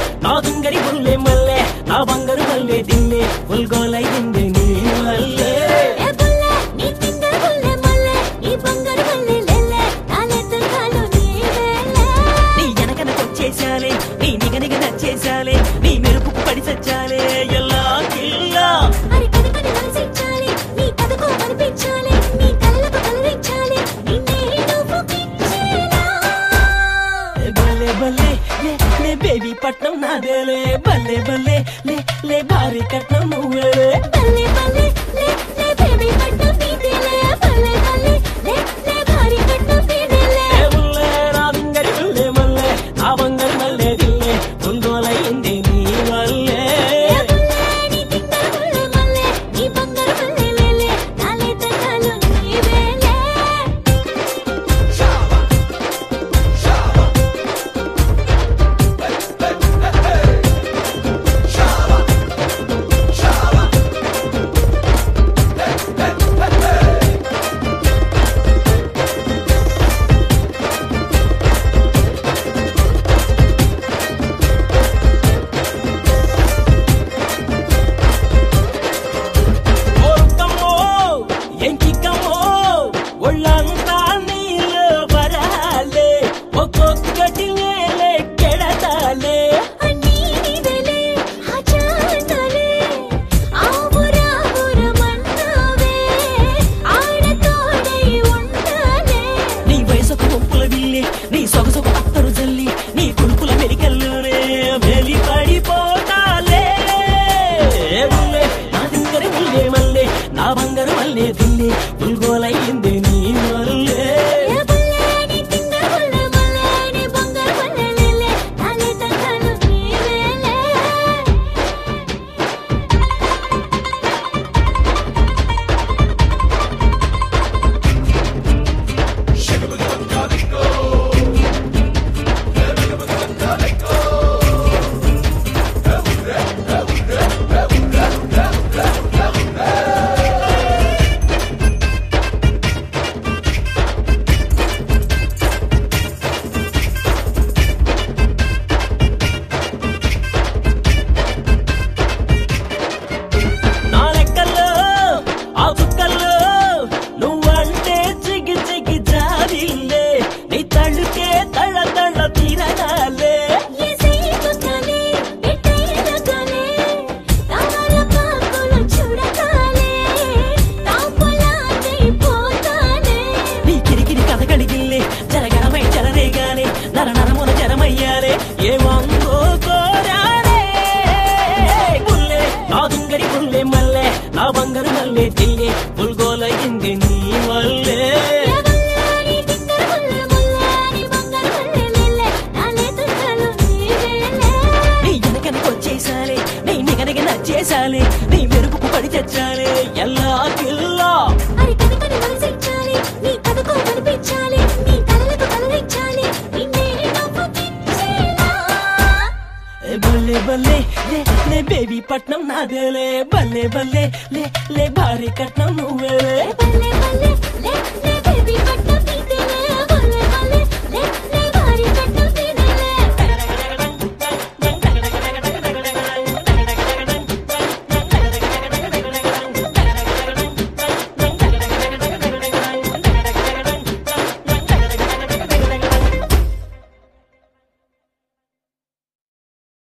నా దుంగరి బుల్లే మల్లె నా బంగారు మల్లె దిల్లే ఉల్గోలైంది నీ వల్లే ఏ బుల్లె నీ తింగర బుల్లె మల్లె నీ బంగారు మల్లె లెల్లె నా నెత్తకాలు నీ వేలే నీ వెనకన వచ్చేసాలే నీ నిగనిగ నచ్చేసాలే నీ మెరుపుకు పడి సచ్చాలే ఎలా కిల్లా అరి కని కని మనసిచ్చాలి నీ కథకు కనిపించాలి నీ కళ్ళకు కలరించాలి నిన్నే నువ్వు పిచ్చేలా బల్లే బల్లే లే లే బేబీ పట్నం నాదేలే బల్లే బల్లే లే లే భారీ కట్నం నువ్వేలే బల్లే బల్లే లే లే బేబీ పట్నం నీదేలే బల్లే బల్లే లే లే భారీ పట్నం నీదేలే ఏ ముల్లే నా దుంగరి బుల్లే మల్లె నా బంగారు మల్లె దిల్లే ఉల్గోలైంది నీ వల్లే ఏ బుల్లె నీ తింగర బుల్లె మల్లె నీ బంగారు మల్లె లెల్లె నా నెత్తకాలు నీ వేలే ఓర్కమ్మో ఎంకికమ్మో ఒళ్ళంతా నీళ్ళు వరాలే ఒక్కొక్కటి నేలే కెడతాలే అన్నీ నీవేలే ఆచారాలే ఆవురా ఊరమన్నావే ఆడతోడై ఉండాలే నీ వయసుకు ఒప్పుల విల్లి నీ సొగసుకు అత్తరు జల్లి నీ కులుకుల మెలికల్లోనే మెలి పడిపోతాలే ఏ ముల్లే, నా దింగరి ముల్లే మల్లె నా బంగారు మల్లె దిల్లే ఉల్గోలయ్యింది నీ వల్లే ఏ బుల్లె నీ తింగర బుల్లె మల్లె నీ బంగారు మల్లె లెల్లె నా నెత్తకాలు నీవేలే నా లెక్కల్లో ఆ చుక్కల్లో నువ్వంటే చిగి చిగి జారిల్లే నీ తళ్ళుకే తళ్ళ తళ్ళ తీరగాలే ఏసేయకుతానే ఎట్టయ్యలగానే తామర పాకులు చూడగానే తాపలాదై పోతానే నీ కిరికిరి కథ కడిగిల్లే జరగరమై జరరేగానే నర నరమున జరమయ్యాలే ఏమందో కోరాలే బుల్లే నా దుంగరి బుల్లే మల్లె నా బంగారు మల్లె తిల్లే పుల్గోలయ్యింది నీ వల్లే ఎవల్లాని తింగర ముల్ల ముల్లాని బంగారు మల్లె లెల్లె నా నెత్తకాలు నీవేలే నీ వెనకనకొచ్చేసాలే నీ నిగనిగ నచ్చేసాలే నీ మెరుగుకు పడి తెచ్చాలే ఎల్లా కిల్లా అరి కని కని మనసిచ్చాలి నీ కథకు కనిపించాలి నీ కళ్ళకు కలరించాలి నిన్నే నువ్వు పిచ్చేలా ఏ బల్లే బల్లే లే లే బేబీ పట్నం నాదేలే బల్లే బల్లే లే లే భారీ కట్నం నువ్వేలే